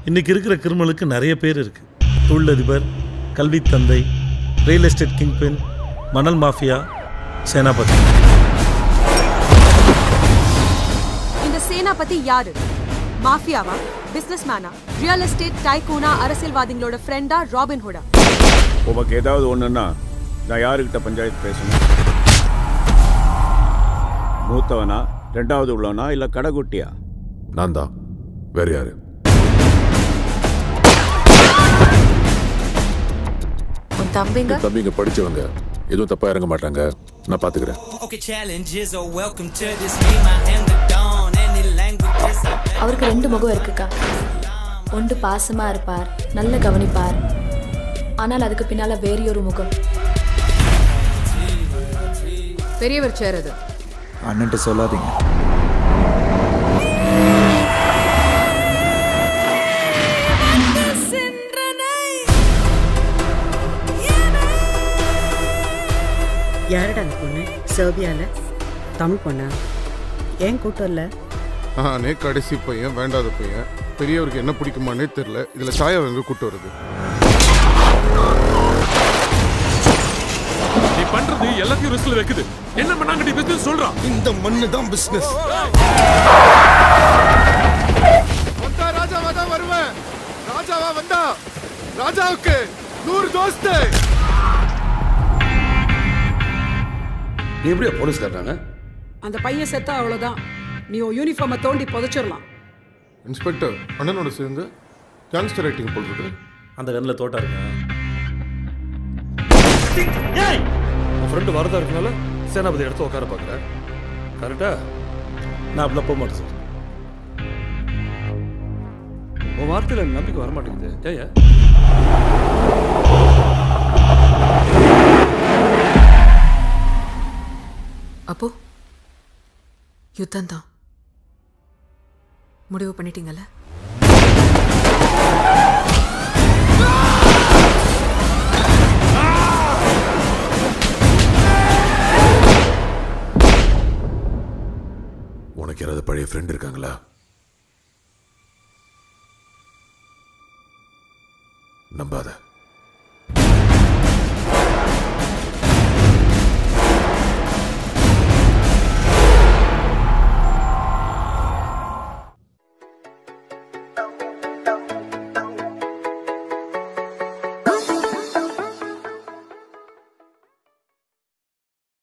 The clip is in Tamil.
இன்னைக்கு இருக்கிற கிரிமினலுக்கு நிறைய பேர் இருக்கு தொழிலதிபர் கல்வி தந்தை ரியல் எஸ்டேட் கிங்பின் மணல் மாஃபியா சேனாபதி இந்த சேனாபதி யாரு மாஃபியாவா பிசினஸ் மேனா ரியல் எஸ்டேட் டைகூனா அரசியல்வாதிகளோட ஃப்ரெண்டா ராபின் ஹுடா உமக்கு ஏதாவது ஒண்ணுன்னா நான் யாருக்கிட்ட பஞ்சாயத்து பேசணும் மூத்தவனா ரெண்டாவது உள்ளவனா இல்ல கடைக்குட்டியா நான் தான் வேற யாரு உன் தம்பிங்க என் தம்பிங்க படிச்சவங்க எதுவும் தப்பா இறங்க மாட்டாங்க நான் பாத்துக்கிறேன் Okay, challenges are welcome to this game. I am the dawn. Any languages I அவருக்கு ரெண்டு முகம் இருக்குக்கா ஒன்று பாசமா இருப்பார் நல்ல கவனிப்பார் ஆனால் அதுக்கு பின்னால வேறையொரு முகம் பெரியவர் சேர் அது அண்ணன்ட்ட சொல்லாதீங்க யாரடா அந்த பொண்ணு சர்பியால தமிழ் பொண்ணா ஏன் கூட்டம் இல்லை நானே கடைசி பையன் வேண்டாத பையன் பெரியவருக்கு என்ன பிடிக்குமானே தெரியல இதுல சாயா எங்க கூட்டு வருது நீ பண்றது எல்லாத்தையும் ரிஸ்க்ல வைக்குது என்ன பண்ணாங்க நீ பிசினஸ் சொல்றான் இந்த மண்ணு தான் பிசினஸ் வந்தா ராஜாவா தான் வருவேன் ராஜாவா வந்தா ராஜாவுக்கு நூறு தோஸ்து நீ எப்படியா போலீஸ் காட்டாங்க அந்த பையன் செத்தா அவ்வளோதான் நீ உன் யூனிஃபார்மை தோண்டி புதைச்சிடலாம் இன்ஸ்பெக்டர் அண்ணனோட சேர்ந்து கேங்ஸ்டர் ரைட்டிங் போடுறது அந்த கண்ணில் தோட்டா இருக்கா உன் ஃப்ரெண்டு வரதா இருக்கனால சேனாபதி இடத்த உட்கார பாக்குற கரெக்டா நான் அப்படிலாம் போக மாட்டேன் சார் உன் வார்த்தையில எனக்கு நம்பிக்கை வர மாட்டேங்குது ஏயா அப்போ யுத்தம் தான் முடிவு பண்ணிட்டீங்கல்ல உனக்கு யாராவது பழைய ஃப்ரெண்ட் இருக்காங்களா நம்பாத